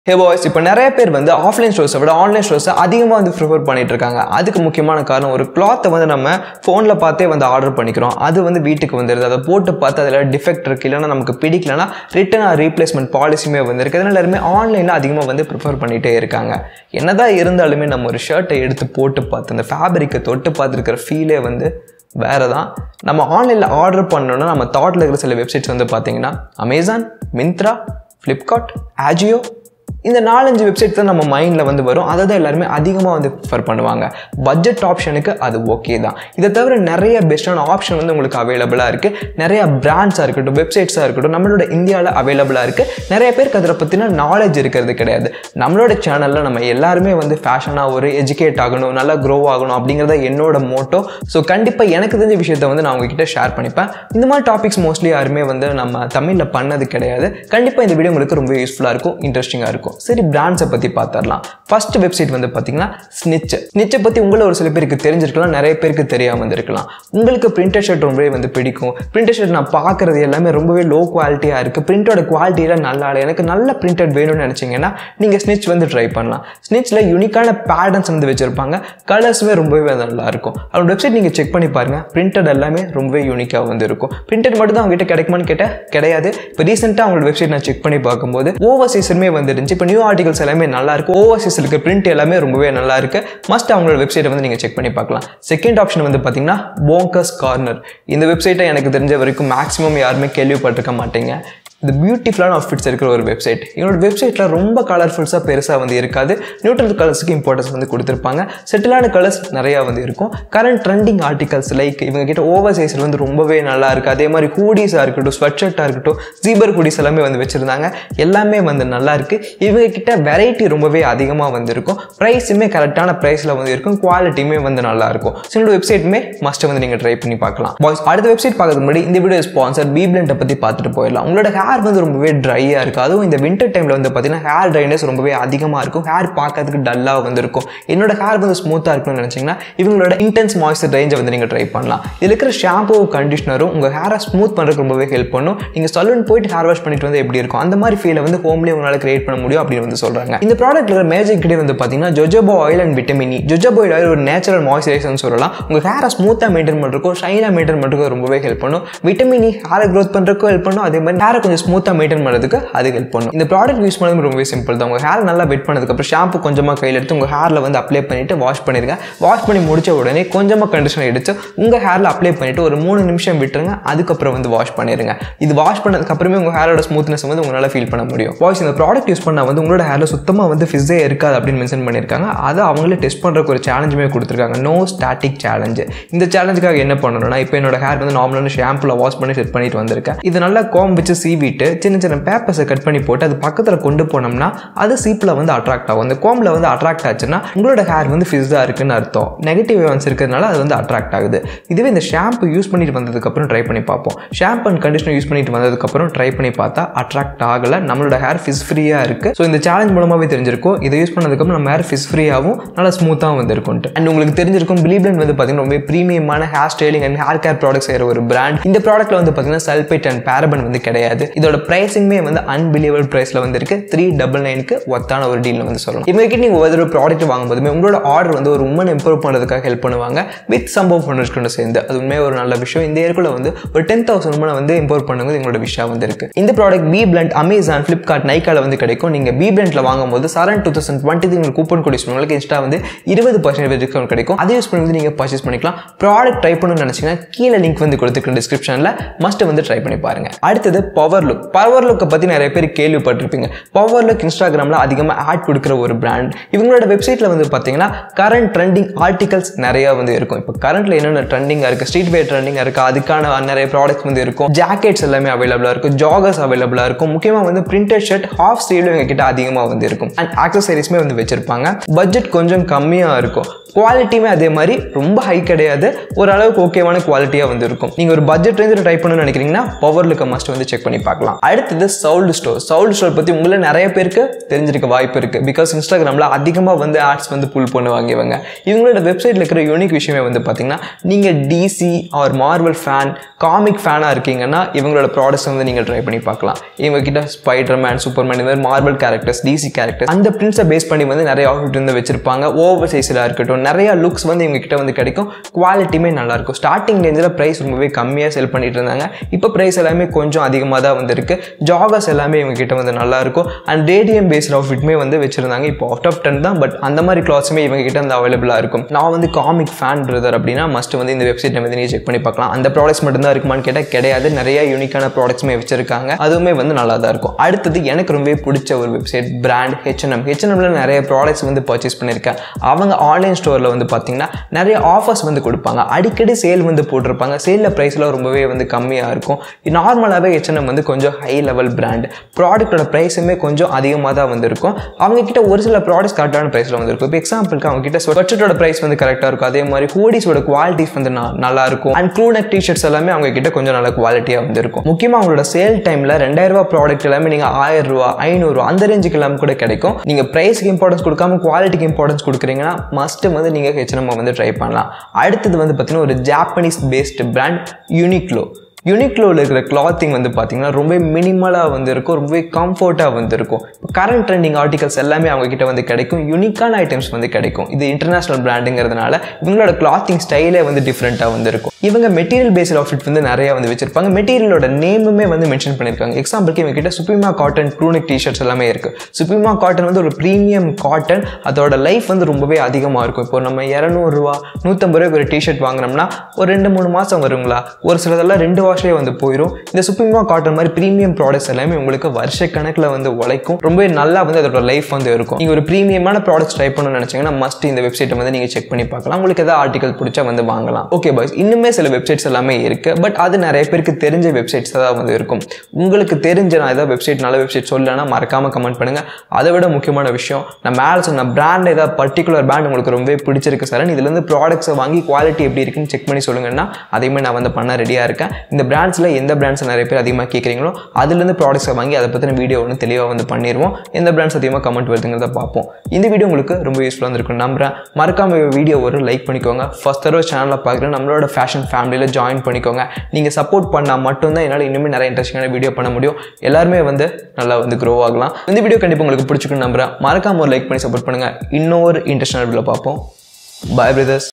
ஹே boys இப்போ நிறைய பேர் வந்து ஆஃப்லைன் ஸ்டோர்ஸை விட ஆன்லைன் ஸ்டோர்ஸை அதிகமாக வந்து ப்ரிஃபர் பண்ணிட்டு இருக்காங்க அதுக்கு முக்கியமான காரணம் ஒரு கிளாத்தை வந்து நம்ம ஃபோனில் பார்த்தே வந்து ஆர்டர் பண்ணிக்கிறோம் அது வந்து வீட்டுக்கு வந்துடுது அதை போட்டு பார்த்து அதில் டிஃபெக்ட் இருக்கு இல்லைன்னா நமக்கு பிடிக்கலனா ரிட்டன் ஆர் ரீப்ளேஸ்மெண்ட் பாலிசியுமே வந்துருக்கு அதனால எல்லாருமே ஆன்லைனில் அதிகமாக வந்து ப்ரிஃபர் பண்ணிகிட்டே இருக்காங்க என்னதான் இருந்தாலுமே நம்ம ஒரு ஷர்ட்டை எடுத்து போட்டு பார்த்து அந்த ஃபேப்ரிக்கை தொட்டு பார்த்துருக்கிற ஃபீலே வந்து வேறு தான் நம்ம ஆன்லைனில் ஆர்டர் பண்ணோன்னா நம்ம தாட்டில் இருக்கிற சில வெப்சைட்ஸ் வந்து பார்த்தீங்கன்னா அமேசான் மிந்த்ரா ஃப்ளிப்கார்ட் ஆஜியோ இந்த நாலஞ்சு வெப்சைட் தான் நம்ம மைண்டில் வந்து வரும் அதை தான் எல்லாருமே அதிகமாக வந்து ப்ரிஃபர் பண்ணுவாங்க பட்ஜெட் ஆப்ஷனுக்கு அது ஓகே தான் இதை தவிர நிறைய பெஸ்ட்டான ஆப்ஷன் வந்து உங்களுக்கு அவைலபிளாக இருக்குது நிறைய பிராண்ட்ஸாக இருக்கட்டும் வெப்சைட்ஸாக இருக்கட்டும் நம்மளோட இந்தியாவில் அவைலபிளாக இருக்குது நிறைய பேருக்கு அதில் பற்றின நாலேஜ் இருக்கிறது கிடையாது நம்மளோட சேனலில் நம்ம எல்லாருமே வந்து ஃபேஷனாக ஒரு எஜுகேட் ஆகணும் நல்லா க்ரோ ஆகணும் அப்படிங்கிறத என்னோட மோட்டோ ஸோ கண்டிப்பாக எனக்கு தெரிஞ்ச விஷயத்த வந்து நான் உங்ககிட்ட ஷேர் பண்ணிப்பேன் இந்த மாதிரி டாபிக்ஸ் மோஸ்ட்லி யாருமே வந்து நம்ம தமிழில் பண்ணது கிடையாது கண்டிப்பாக இந்த வீடியோ உங்களுக்கு ரொம்ப யூஸ்ஃபுல்லாக இருக்கும் இன்ட்ரெஸ்டிங்காக இருக்கும் சரி பிராண்ட்ஸை பற்றி பார்த்துடலாம் ஃபர்ஸ்ட் வெப்சைட் வந்து பார்த்தீங்கன்னா ஸ்னிச் ஸ்னிச்சை பற்றி உங்களை ஒரு சில பேருக்கு தெரிஞ்சிருக்கலாம் நிறைய பேருக்கு தெரியாமல் இருந்திருக்கலாம் உங்களுக்கு பிரிண்டட் ஷர்ட் ரொம்பவே வந்து பிடிக்கும் பிரிண்டட் ஷர்ட் நான் பார்க்குறது எல்லாமே ரொம்பவே லோ குவாலிட்டியாக இருக்குது பிரிண்டோட குவாலிட்டியில் நல்லா இல்லை எனக்கு நல்ல பிரிண்டட் வேணும்னு நினச்சிங்கன்னா நீங்கள் ஸ்னிச் வந்து ட்ரை பண்ணலாம் ஸ்னிச்சில் யூனிக்கான பேட்டர்ன்ஸ் வந்து வச்சுருப்பாங்க கலர்ஸுமே ரொம்பவே நல்லா இருக்கும் அவரோட வெப்சைட் நீங்கள் செக் பண்ணி பாருங்கள் பிரிண்டட் எல்லாமே ரொம்பவே யூனிக்காக வந்து இருக்கும் பிரிண்டட் மட்டும் தான் அவங்ககிட்ட கிடைக்குமான்னு கேட்டால் கிடையாது இப்போ ரீசெண்டாக அவங்களோட வெப்சைட் நான் செக் பண்ணி பார்க்கும்போது ஓவர்சீஸுமே வந்துருந்துச்சு இப்போ நியூ ஆர்டிகல்ஸ் எல்லாமே நல்லா இருக்கு ஓவர்சீஸ் இருக்க பிரிண்ட் எல்லாமே ரொம்பவே நல்லா இருக்கு மஸ்ட் அவங்களோட வெப்சைட்டை வந்து நீங்கள் செக் பண்ணி பார்க்கலாம் செகண்ட் ஆப்ஷன் வந்து பார்த்தீங்கன்னா போங்கஸ் கார்னர் இந்த வெப்சைட்டை எனக்கு தெரிஞ்ச வரைக்கும் மேக்ஸிமம் யாருமே கேள்விப்பட்டிருக்க மாட்டீங்க இது பியூட்டிஃபுல்லான அவுட்ஃபிட்ஸ் இருக்கிற ஒரு வெப்சைட் என்னோட வெப்சைட்டில் ரொம்ப கலர்ஃபுல்ஸாக பெருசாக வந்து இருக்காது நியூட்ரல் கலர்ஸுக்கு இம்பார்ட்டன்ஸ் வந்து கொடுத்துருப்பாங்க செட்டிலான கலர்ஸ் நிறையா வந்து இருக்கும் கரண்ட் ட்ரெண்டிங் ஆர்டிகல்ஸ் லைக் இவங்க கிட்ட ஓவர் சைஸில் வந்து ரொம்பவே நல்லா இருக்குது அதே மாதிரி ஹூடிஸாக இருக்கட்டும் ஸ்வெட் ஷர்ட்டாக இருக்கட்டும் ஜீபர் ஹூடிஸ் எல்லாமே வந்து வச்சுருந்தாங்க எல்லாமே வந்து நல்லா இருக்குது இவங்க கிட்ட வெரைட்டி ரொம்பவே அதிகமாக வந்து இருக்கும் ப்ரைஸுமே கரெக்டான ப்ரைஸில் வந்து இருக்கும் குவாலிட்டியுமே வந்து நல்லா இருக்கும் ஸோ என்னோட வெப்சைட்டுமே மஸ்ட்டை வந்து நீங்கள் ட்ரை பண்ணி பார்க்கலாம் பாய்ஸ் அடுத்த வெப்சைட் பார்க்கறதுக்கு முன்னாடி இந்த வீடியோ ஸ்பான்சர் பி பிளண்டை பற்றி பார்த்துட்டு போயிடலாம் உங்களோட ஹேர் வந்து ரொம்பவே ட்ரையாக இருக்குது அதுவும் இந்த வின்டர் டைமில் வந்து பார்த்தீங்கன்னா ஹேர் ட்ரைனஸ் ரொம்பவே அதிகமாக இருக்கும் ஹேர் பார்க்கறதுக்கு டல்லாக வந்து இருக்கும் என்னோட ஹேர் வந்து ஸ்மூத்தாக இருக்கும்னு நினச்சிங்கன்னா இவங்களோட இன்டென்ஸ் மாய்ஸ்சர் ரேஞ்சை வந்து நீங்கள் ட்ரை பண்ணலாம் இதில் இருக்கிற ஷாம்பூ கண்டிஷனரும் உங்கள் ஹேரை ஸ்மூத் பண்ணுறதுக்கு ரொம்பவே ஹெல்ப் பண்ணும் நீங்கள் சலூன் போயிட்டு ஹேர் வாஷ் பண்ணிட்டு வந்து எப்படி இருக்கும் அந்த மாதிரி ஃபீலை வந்து ஹோம்லேயே உங்களால் கிரியேட் பண்ண முடியும் அப்படின்னு வந்து சொல்கிறாங்க இந்த ப்ராடக்ட்ல இருக்கிற மேஜிக் கிட்டே வந்து பார்த்தீங்கன்னா jojoba oil and vitamin jojoba oil ஒரு நேச்சுரல் மாய்ஸ்சரைசர்னு சொல்லலாம் உங்கள் ஹேரை ஸ்மூத்தாக மெயின்டைன் பண்ணுறதுக்கும் ஷைனாக மெயின்டைன் பண்ணுறதுக்கும் ரொம்பவே ஹெல்ப் பண்ணும் விட்டமின் ஹேரை க்ரோத் பண்ணுறதுக்கும் ஹெல்ப் பண்ணும் அதே மாதிரி ஹேரை கொஞ்சம் ஸ்மூத்தாக மெயின்டைன் பண்ணுறதுக்கு அது ஹெல்ப் பண்ணும் இந்த ப்ராடக்ட் யூஸ் பண்ணது ரொம்பவே சிம்பிள் தான் உங்கள் ஹேர் நல்லா வெட் பண்ணதுக்கப்புறம் ஷாம்பு கொஞ்சமாக கையில் எடுத்து உங்கள் ஹேரில் வந்து அப்ளை பண்ணிவிட்டு வாஷ் பண்ணிடுங்க வாஷ் பண்ணி முடிச்ச உடனே கொஞ்சமாக கண்டிஷனர் எடுத்து உங்கள் ஹேரில் அப்ளை பண்ணிவிட்டு ஒரு மூணு நிமிஷம் விட்டுருங்க அதுக்கப்புறம் வந்து வாஷ் பண்ணிடுங்க இது வாஷ் பண்ணதுக்கப்புறமே உங்கள் ஹேரோட ஸ்மூத்னஸ் வந்து உங்களால் ஃபீல் பண்ண முடியும் வாய்ஸ் இந்த ப்ராடக்ட் யூஸ் பண்ணால் வந்து உங்களோட ஹேரில் சுத்தமாக வந்து ஃபிஸ்ஸே இருக்காது அப்படின்னு மென்ஷன் பண்ணியிருக்காங்க அதை அவங்களே டெஸ்ட் பண்ணுறதுக்கு ஒரு சேலஞ்சுமே கொடுத்துருக்காங்க நோ ஸ்டாட்டிக் சேலஞ்சு இந்த சேலஞ்சுக்காக என்ன பண்ணணும்னா இப்போ என்னோட ஹேர் வந்து நார்மலான ஷாம்பில் வாஷ் பண்ணி செட் பண்ணிட்டு வந்திருக்கேன் இது நல்லா கோம் வச்சு சீவிட்டு சின்ன சின்ன பேப்பர்ஸை கட் பண்ணி போட்டு அது பக்கத்தில் கொண்டு போனோம்னா அது சீப்பில் வந்து அட்ராக்ட் ஆகும் அந்த கோமில் வந்து அட்ராக்ட் ஆச்சுன்னா உங்களோட ஹேர் வந்து ஃபிஸ்ஸாக இருக்குன்னு அர்த்தம் நெகட்டிவ் வேவன்ஸ் இருக்கிறதுனால அது வந்து அட்ராக்ட் ஆகுது இதுவே இந்த ஷாம்பு யூஸ் பண்ணிட்டு வந்ததுக்கப்புறம் ட்ரை பண்ணி பார்ப்போம் ஷாம்பு அண்ட் கண்டிஷனர் யூஸ் பண்ணிட்டு வந்ததுக்கப்புறம் ட்ரை பண்ணி பார்த்தா அட்ராக்ட் ஆகலை நம்மளோட ஹேர் ஃபிஸ் ஃப்ரீயாக இருக்குது ஸோ இந்த சேலஞ்ச் மூலமாகவே தெரிஞ்சிருக்கும் இதை யூஸ் பண்ணதுக்கப்புறம் நம்ம ஹேர் ஃபிஸ் ஃப்ரீயாகவும் நல்லா ஸ்மூத்தாக வந்து இருக்கும்ட்டு அண்ட் உங்களுக்கு தெரிஞ்சிருக்கும் பிலிபிளன் வந்து பார்த்தீங்கன்னா ரொம்ப ப்ரீமியமான hair styling and hair care product செய்கிற ஒரு பிராண்ட் இந்த ப்ராடக்ட்டில் வந்து பார்த்தீங்கன்னா சல்பேட் அண்ட் பேரபன் வந்து கிடையாது இதோட ப்ரைஸிங்குமே வந்து அன்பிலியபிள் ப்ரைஸில் வந்து இருக்கு த்ரீ டபுள் நைனுக்கு ஒத்தான ஒரு டீல் வந்து சொல்லலாம் இவங்க கிட்ட நீங்கள் ஒவ்வொரு ப்ராடக்ட் வாங்கும்போதுமே உங்களோட ஆர்டர் வந்து ஒரு உமன் இம்ப்ரூவ் பண்ணுறதுக்காக ஹெல்ப் பண்ணுவாங்க வித் சம்பவம் ஃபவுண்டர்ஸ்க்கு சேர்ந்து அது உண்மையாக ஒரு நல்ல விஷயம் இந்த ஏற்குள்ள வந்து ஒரு டென் தௌசண்ட் உமனை வந்து இம்ப்ரூவ் பண்ணும்போது எங்களோட விஷயம் வந்து இருக்கு இந்த product be blunt Amazon Flipkart நைக்கால வந்து கிடைக்கும் நீங்கள் பி பிளண்ட்ல வாங்கும்போது சரண் டூ தௌசண்ட் டுவெண்ட்டி உங்களுக்கு கூப்பன் கோடி உங்களுக்கு இன்ஸ்டா வந்து இருபது பர்சன்டேஜ் டிஸ்கவுண்ட் கிடைக்கும் அதை யூஸ் பண்ணி வந்து நீங்கள் பர்ச்சேஸ் பண்ணிக்கலாம் ப்ராடக்ட் ட்ரை பண்ணணும்னு நினச்சிங்கன்னா கீழே லிங்க் வந்து கொடுத்துருக்கேன் டிஸ்கிரிப்ஷனில் மஸ்ட் வந்து ட்ரை பண்ணி பாருங்க அடுத்தது பவர் லுக் பவர் லுக்கை பற்றி நிறைய பேர் கேள்விப்பட்டிருப்பீங்க பவர் லுக் இன்ஸ்டாகிராமில் அதிகமாக ஆட் கொடுக்குற ஒரு பிராண்ட் இவங்களோட வெப்சைட்டில் வந்து பார்த்தீங்கன்னா கரண்ட் ட்ரெண்டிங் ஆர்டிகல்ஸ் நிறையா வந்து இருக்கும் இப்போ கரண்ட்டில் என்னென்ன ட்ரெண்டிங்காக இருக்குது ஸ்ட்ரீட் வேர் ட்ரெண்டிங்காக இருக்குது அதுக்கான நிறைய ப்ராடக்ட்ஸ் வந்து இருக்கும் ஜாக்கெட்ஸ் எல்லாமே அவைலபிளாக இருக்கும் ஜாகர்ஸ் அவைலபிளாக இருக்கும் முக்கியமாக வந்து பிரிண்டட் ஷர்ட் ஹாஃப் ஸ்லீவ்ல எங்க கிட்ட அதிகமாக வந்து இருக்கும் அண்ட் ஆக்சசரிஸ்மே வந்து வச்சிருப்பாங்க பட்ஜெட் கொஞ்சம் கம்மியாக இருக்கும் குவாலிட்டியுமே அதே மாதிரி ரொம்ப ஹை கிடையாது ஓரளவுக்கு ஓகேவான குவாலிட்டியாக வந்து இருக்கும் நீங்கள் ஒரு பட்ஜெட் ரேஞ்சில் ட்ரை பண்ணணும்னு நினைக்கிறீங்கன்னா பவர் லுக்க மஸ்ட் வந்து செக் பண்ணி பார்க்கலாம் அடுத்தது சவுல்டு ஸ்டோர் சவுல்டு ஸ்டோர் பற்றி உங்களை நிறைய பேருக்கு தெரிஞ்சிருக்க வாய்ப்பு இருக்குது பிகாஸ் இன்ஸ்டாகிராமில் அதிகமாக வந்து ஆட்ஸ் வந்து புல் பண்ணுவாங்க இவங்க இவங்களோட வெப்சைட்டில் இருக்கிற யூனிக் விஷயமே வந்து பார்த்தீங்கன்னா நீங்கள் DC or Marvel fan comic ஃபேனாக இருக்கீங்கன்னா இவங்களோட ப்ராடக்ட்ஸ் வந்து நீங்கள் ட்ரை பண்ணி பார்க்கலாம் இவங்க கிட்ட ஸ்பைடர் மேன் சூப்பர்மேன் இந்த மாதிரி மார்வல் கேரக்டர்ஸ் டிசி கேரக்டர்ஸ் அந்த பிரிண்ட்ஸை பேஸ் பண்ணி வந்து நிறைய அவுட்ஃபிட் வந்து வச்சிருப்பாங்க ஓவர் சைஸில் இருக்கட்டும் நிறைய லுக்ஸ் வந்து இவங்க கிட்ட வந்து கிடைக்கும் குவாலிட்டியுமே நல்லா இருக்கும் ஸ்டார்டிங் ரேஞ்சில் ப்ரைஸ் ரொம்பவே கம்மியாக செல் பண்ணிட்டு இருந்தாங்க இப்போ ப்ரைஸ் எல்லாமே கொஞ்சம் அதிகமாக தான் வந்து இருக்கு ஜாகர்ஸ் எல்லாமே இவங்க கிட்ட வந்து நல்லா இருக்கும் அண்ட் ரேடியம் பேஸ்ட் அவுட்ஃபிட்மே வந்து வச்சிருந்தாங்க இப்போ அவுட் ஆஃப் டென் தான் பட் அந்த மாதிரி கிளாத்ஸுமே இவங்க கிட்ட வந்து அவைலபிளாக இருக்கும் நான் வந்து காமிக் ஃபேன் பிரதர் அப்படின்னா மஸ்ட் வந்து இந்த வெப்சைட் வந்து நீங்கள் செக் பண்ணி பார்க்கலாம் அந்த ப்ராடக்ட்ஸ் மட்டும்தான் இருக்குமான்னு கேட்டால் கிடையாது நிறைய யூனிக்கான ப்ராடக்ட்ஸுமே வச்சிருக்காங்க அதுவுமே வந்து நல்லா தான் இருக்கும் அடுத்தது எனக்கு ரொம்பவே பிடிச்ச ஒரு வெப்சைட் பிராண்ட் ஹெச்என்எம் ஹெச்என்எம்ல நிறைய ப்ராடக்ட்ஸ் வந்து பர்ச்சேஸ் பண்ணியிருக்கேன் அவங்க ஆன்லைன் ஸ்டோரில் வந்து பார்த்தீங்கன்னா நிறைய ஆஃபர்ஸ் வந்து கொடுப்பாங்க அடிக்கடி சேல் வந்து போட்டிருப்பாங்க சேலில் ப்ரைஸ்லாம் ரொம்பவே வந்து கம்மியாக இருக்கும் நார்மலாகவே ஹெச்என்எம் வந்து கொஞ்சம் ஹை லெவல் பிராண்ட் ப்ராடக்ட்டோட ப்ரைஸுமே கொஞ்சம் அதிகமாக தான் வந்து இருக்கும் அவங்க கிட்ட ஒரு சில ப்ராடக்ட்ஸ் கரெக்டான ப்ரைஸில் வந்து இருக்கும் இப்போ எக்ஸாம்பிளுக்கு அவங்க கிட்ட ஸ்வெட்ஷர்ட்டோட ப்ரைஸ் வந்து கரெக்டாக இருக்கும் அதே மாதிரி ஹூடிஸோட குவாலிட்டிஸ் வந்து ந- நல்லா இருக்கும் அண்ட் க்ரூ நெக் டிஷர்ட்ஸ் எல்லாமே அவங்க கிட்ட கொஞ்சம் நல்ல குவாலிட்டியாக வந்து இருக்கும் முக்கியமாக அவங்களோட சேல் டைமில் ரெண்டாயிரம் ரூபாய் ப்ராடக்ட் எல்லாமே நீங்கள் ஆயிரம் ரூபா ஐநூறுரூவா அந்த ரேஞ்சுக்கு எல்லாமே கூட கிடைக்கும் நீங்கள் ப்ரைஸ்க்கு இம்பார்ட்டன்ஸ் கொடுக்காம குவாலிட்டிக்கு இம்பார்ட்டன்ஸ் கொடுக்குறீங்கன்னா மஸ்ட் வந்து நீங்கள் ஹெச்எம் வந்து ட்ரை பண்ணலாம் அடுத்தது வந்து பார்த்தீங்கன்னா ஒரு ஜாப்பனீஸ் பேஸ்டு பிராண்ட் யூனிக்லோ யூனிக்லோவில் இருக்கிற கிளாத்திங் வந்து பார்த்தீங்கன்னா ரொம்ப மினிமலாக வந்து இருக்கும் ரொம்பவே கம்ஃபர்ட்டாக வந்து இருக்கும் கரண்ட் ட்ரெண்டிங் ஆர்டிகல்ஸ் எல்லாமே அவங்க கிட்ட வந்து கிடைக்கும் யூனிக்கான ஐட்டம்ஸ் வந்து கிடைக்கும் இது இன்டர்நேஷனல் பிராண்டுங்கிறதுனால இவங்களோட கிளாத்திங் ஸ்டைலே வந்து டிஃப்ரெண்ட்டாக வந்து இருக்கும் இவங்க மெட்டீரியல் பேஸ்ட் அவுட்ஃபிட் வந்து நிறைய வந்து வச்சிருப்பாங்க மெட்டீரியலோட நேமுமே வந்து மென்ஷன் பண்ணியிருக்காங்க எக்ஸாம்பிளுக்கு இவங்க கிட்ட சுப்ரீமா காட்டன் க்ரூனிக் டிஷர்ட்ஸ் எல்லாமே இருக்குது சுப்ரீமா காட்டன் வந்து ஒரு ப்ரீமியம் காட்டன் அதோட லைஃப் வந்து ரொம்பவே அதிகமாக இருக்கும் இப்போ நம்ம இரநூறுவா நூற்றம்பது ரூபாய்க்கு ஒரு டிஷர்ட் வாங்கினோம்னா ஒரு ரெண்டு மூணு மாதம் வருங்களா ஒரு சிலதெல்லாம் ரெண்டு வாஷ்லேயே வந்து போயிடும் இந்த சுப்ரீமா காட்டன் மாதிரி ப்ரீமியம் ப்ராடக்ட்ஸ் எல்லாமே உங்களுக்கு வருஷக்கணக்கில் வந்து உழைக்கும் ரொம்பவே நல்லா வந்து அதோட லைஃப் வந்து இருக்கும் நீங்கள் ஒரு ப்ரீமியமான ப்ராடக்ட்ஸ் ட்ரை பண்ணணும்னு நினச்சிங்கன்னா மஸ்ட் இந்த வெப்சைட்டை வந்து நீங்கள் செக் பண்ணி பார்க்கலாம் உங்களுக்கு எதாவது ஆர்டிகல் பிடிச்சா வந்து வாங்கலாம் ஓகே பாய்ஸ் இன்னுமே சில வெப்சைட்ஸ் எல்லாமே இருக்குது பட் அது நிறைய பேருக்கு தெரிஞ்ச வெப்சைட்ஸ் தான் வந்து இருக்கும் உங்களுக்கு தெரிஞ்ச நான் ஏதாவது வெப்சைட் நல்ல வெப்சைட் சொல்லலைன்னா மறக்காமல் கமெண்ட் பண்ணுங்கள் அதை விட முக்கியமான விஷயம் நான் மேலே சொன்ன பிராண்ட் ஏதாவது பர்டிகுலர் பிராண்ட் உங்களுக்கு ரொம்பவே பிடிச்சிருக்கு சார் இதுலேருந்து ப்ராடக்ட்ஸை வாங்கி குவாலிட்டி எப்படி இருக்குன்னு செக் பண்ணி சொல்லுங்கன்னா அதையுமே நான் வந்து பண்ண ரெடியாக இருக்கேன் இந்த பிராண்ட்ஸில் எந்த பிராண்ட்ஸ் நிறைய பேர் அதிகமாக கேட்குறீங்களோ அதுலேருந்து ப்ராடக்ட்ஸை வாங்கி அதை பற்றின வீடியோ ஒன்று தெளிவாக வந்து பண்ணிடுவோம் எந்த பிராண்ட்ஸ் அதிகமாக கமெண்ட் வருதுங்கிறத பார்ப்போம் இந்த வீடியோ உங்களுக்கு ரொம்ப யூஸ்ஃபுல்லாக இருந்திருக்கும் நம்புறேன் மறக்காம வீடியோ ஒரு லைக் பண்ணிக்கோங்க ஃபஸ்ட் தடவை சேனலில் பார்க்குறேன் நம்மளோட ஃபேஷன் ஃபேமிலியில் ஜாயின் பண்ணிக்கோங்க நீங்கள் சப்போர்ட் பண்ணால் மட்டும்தான் என்னால் இன்னுமே நிறைய இன்ட்ரெஸ்டிங்கான வீடியோ பண்ண முடியும் எல்லாருமே வந்து நல்லா வந்து க்ரோ ஆகலாம் இந்த வீடியோ கண்டிப்பாக உங்களுக்கு பிடிச்சிருக்குன்னு நம்புறேன் மறக்காம ஒரு லைக் பண்ணி சப்போர்ட் பண்ணுங்கள் இன்னொரு இன்ட்ரெஸ்டிங் வீடியோ பார்ப்போம் பாய் பிரதர்ஸ்